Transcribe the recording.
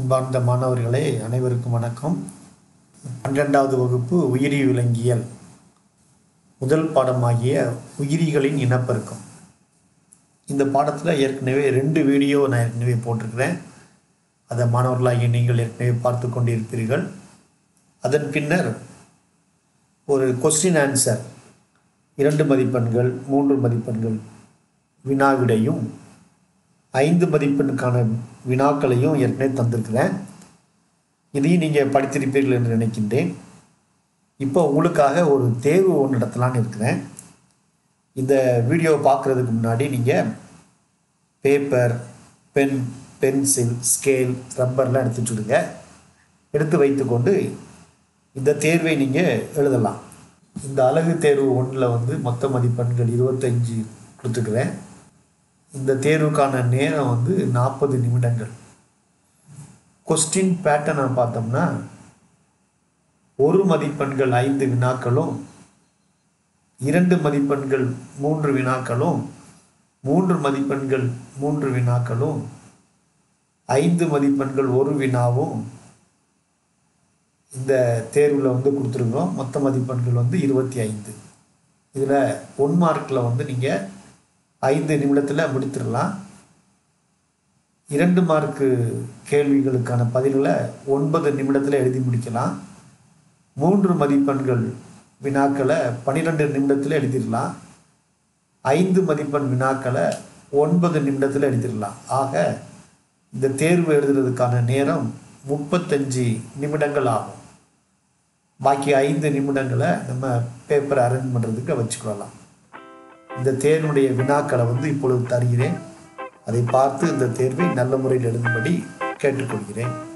அன்பார்ந்த மாணவர்களே அனைவருக்கும் வணக்கம் பன்னிரெண்டாவது வகுப்பு உயிரி விலங்கியல் முதல் பாடமாகிய உயிரிகளின் இனப்பெருக்கம் இந்த பாடத்தில் ஏற்கனவே ரெண்டு வீடியோ நான் ஏற்கனவே போட்டிருக்கிறேன் அதை மாணவர்களாகிய நீங்கள் ஏற்கனவே பார்த்து கொண்டிருப்பீர்கள் அதன் பின்னர் ஒரு கொஸ்டின் ஆன்சர் இரண்டு மதிப்பெண்கள் மூன்று மதிப்பெண்கள் வினாவிடையும் ஐந்து மதிப்பெண்ணுக்கான வினாக்களையும் ஏற்கனவே தந்திருக்கிறேன் இதையும் நீங்கள் படித்திருப்பீர்கள் என்று நினைக்கின்றேன் இப்போ உங்களுக்காக ஒரு தேர்வு ஒன்று நடத்தலான்னு இருக்கிறேன் இந்த வீடியோ பார்க்குறதுக்கு முன்னாடி நீங்கள் பேப்பர் பென் பென்சில் ஸ்கேல் ரப்பர்லாம் எடுத்து வச்சுடுங்க எடுத்து வைத்துக்கொண்டு இந்த தேர்வை நீங்கள் எழுதலாம் இந்த அழகு தேர்வு ஒன்றில் வந்து மொத்த மதிப்பெண்கள் இருபத்தஞ்சி கொடுத்துக்கிறேன் இந்த தேர்வுக்கான நேரம் வந்து நாற்பது நிமிடங்கள் கொஸ்டின் பேட்டர்னை பார்த்தோம்னா ஒரு மதிப்பெண்கள் ஐந்து வினாக்களும் இரண்டு மதிப்பெண்கள் மூன்று வினாக்களும் மூன்று மதிப்பெண்கள் மூன்று வினாக்களும் ஐந்து மதிப்பெண்கள் ஒரு வினாவும் இந்த தேர்வில் வந்து கொடுத்துருக்குறோம் மொத்த மதிப்பெண்கள் வந்து இருபத்தி ஐந்து இதில் ஒன் மார்க்கில் வந்து நீங்கள் ஐந்து நிமிடத்தில் முடித்திடலாம் இரண்டு மார்க்கு கேள்விகளுக்கான பதில்களை ஒன்பது நிமிடத்தில் எழுதி முடிக்கலாம் மூன்று மதிப்பெண்கள் வினாக்களை பன்னிரெண்டு நிமிடத்தில் எழுதிடலாம் ஐந்து மதிப்பெண் வினாக்களை ஒன்பது நிமிடத்தில் எழுதிடலாம் ஆக இந்த தேர்வு எழுதுறதுக்கான நேரம் முப்பத்தஞ்சு நிமிடங்கள் ஆகும் பாக்கி ஐந்து நிமிடங்களை நம்ம பேப்பரை அரேஞ்ச் பண்ணுறதுக்கு வச்சுக்கொள்ளலாம் இந்த தேர்வுடைய வினாக்களை வந்து இப்பொழுது தருகிறேன் அதை பார்த்து இந்த தேர்வை நல்ல முறையில் எழுதும்படி கேட்டுக்கொள்கிறேன்